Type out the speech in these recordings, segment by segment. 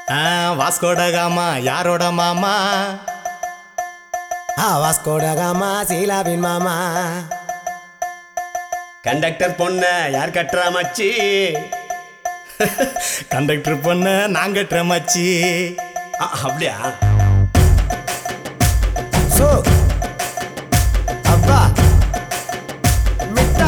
ஆ, Vasco da Gama யாரோட மாமா ஆ Vasco da Gama சீலாவின் மாமா கண்டக்டர் பொண்ண யார் கட்டுறா மச்சி கண்டக்டர் பொண்ணு நாங்க மச்சி அ, அப்படியா சோ அப்பா மிட்டா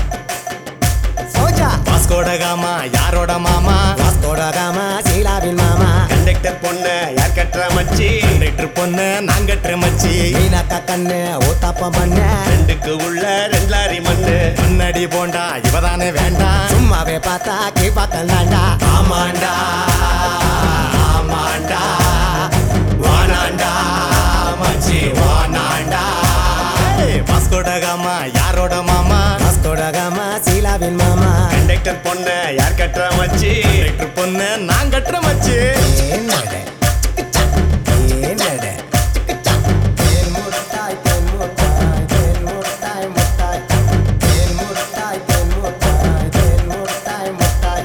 சோஜா வாஸ்கோட காமா யாரோட மாமா வாஸ்கோட காமா சீலாவின் மாமா கண்டக்டர் பொண்ண யார் கட்டுறா மச்சி கண்டக்டர் பொண்ணு நாங்க மச்சி மீனாக்கா கண்ணு ஊத்தாப்பம் பண்ண ரெண்டுக்கு உள்ள ரெண்டு லாரி மண்ணு முன்னாடி போண்டா இவதானே வேண்டாம் சும்மாவே பார்த்தா கீப்பா கண்டாண்டா ஆமாண்டா ஆமாண்டா வானாண்டா மச்சி வானாண்டா ஏய், வாஸ்கோட காமா யாரோட மாமா வாஸ்கோட காமா சீலாவின் மாமா கண்டக்டர் பொண்ண யார் கட்டுறா மச்சி கண்டக்டர் பொண்ணு நாங்க மச்சி என்னட என்னட தேன் முட்டாய் தேன் முட்டாய் தேன் முட்டாய் முட்டாய் தேன் முட்டாய் தேன் முட்டாய் தேன் முட்டாய் முட்டாய்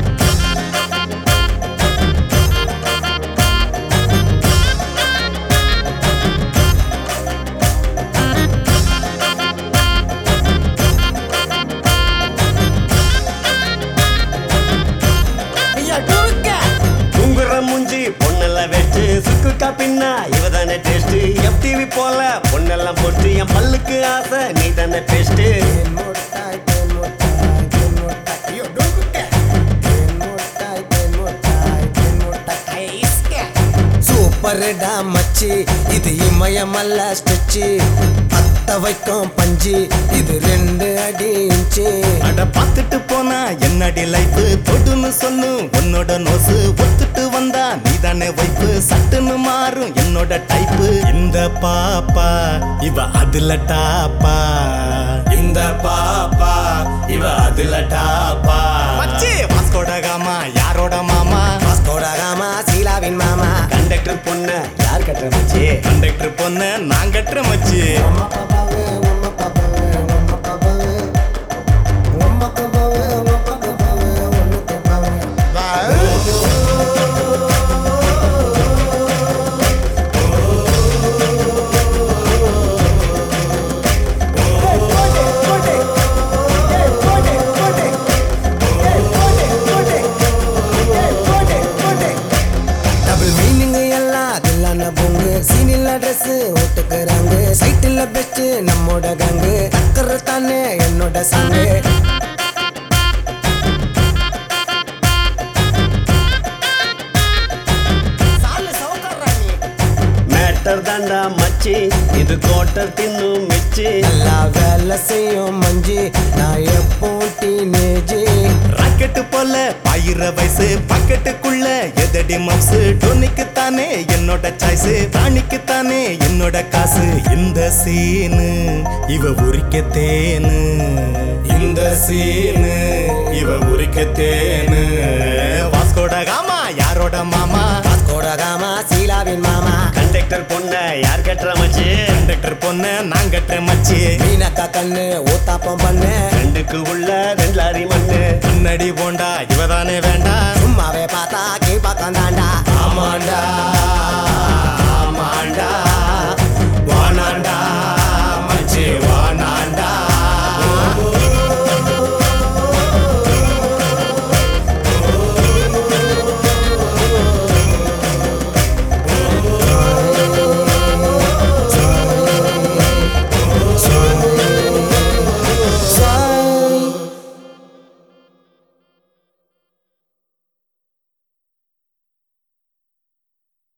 ஐயா டூக்க குங்குற மூஞ்சி பொண்ணெல்லாம் வச்சு சுக்குக்கா பின்னா இவதானே டேஸ்ட் எஃப்டிவி போல பொண்ணெல்லாம் போட்டு என் பல்லுக்கு ஆசை நீ தானே பேஸ்ட் தேன் முட்டாய் தேன் முட்டாய் தேன் முட்டாய் ஐயோ டூக்க தேன் முட்டாய் தேன் முட்டாய் தேன் முட்டாய் ஐஸ்க சூப்பர்டா மச்சி இது இமயமல்ல ஸ்டிச்சு பத்த வைக்கும் பஞ்சு இது ரெண்டு அடி இன்ச்சு அட பார்த்துட்டு போனா என்னடி லைஃப் தொடுன்னு சொல்லு உன்னோட நோசு ஒத்துட்டு வந்தா நீதானே வைப்பு சட்டுன்னு மாறும் என்னோட டைப்பு இந்த பாப்பா இவ அதுல டாப்பா இந்த பாப்பா இவ அதுல டாப்பா மச்சி வாஸ்கோட காமா யாரோட மாமா வாஸ்கோட காமா சீலாவின் மாமா கண்டக்டர் பொண்ண யார் கட்டுற மச்சி கண்டக்டர் பொண்ணு நான் கட்டுற மச்சி உம்ம பாப்பாவு, உம்ம பாப்பாவு, உம்ம பாப்பாவு. உம்ம பாப்பாவு, உம்ம பாப்பாவு, உம்ம பாப்பாவு. டபுள் மீனிங் எல்லாம் அதில்லான பொங்கு சீனில் ட்ரெஸ் ஓட்டுக்கிறாங்க சைட்டில் பெஸ்ட் நம்மோட கங்கு டக்கர் தானே என்னோட சாங்கு மேட்டர் தாண்டா மச்சி இது கோட்டர் தின்னும் மிச்சி நல்லா வேலை செய்யும் மஞ்சி நான் எப்போ டீனேஜ் ராக்கெட்டு போல பாயிர வயசு பாக்கெட்டுக்குள்ள எதடி மவுசு டோனிக்கு தானே என்னோட சாய்ஸ் ராணிக்கு தானே என்னோட காசு இந்த சீனு இவ உரிக்க தேனு இந்த சீனு இவ உரிக்க தேனு வாஸ்கோட காமா யாரோட மாமா வாஸ்கோட காமா சீலாவின் மாமா கண்டக்டர் பொண்ண யார் கட்டுற மச்சி கண்டக்டர் பொண்ணு நான் கட்டுற மச்சி மீனக்கா கண்ணு ஊத்தாப்பம் பண்ணு ரெண்டுக்கு உள்ள ரெண்டு லாரி மண்ணு முன்னாடி போண்டா இவதானே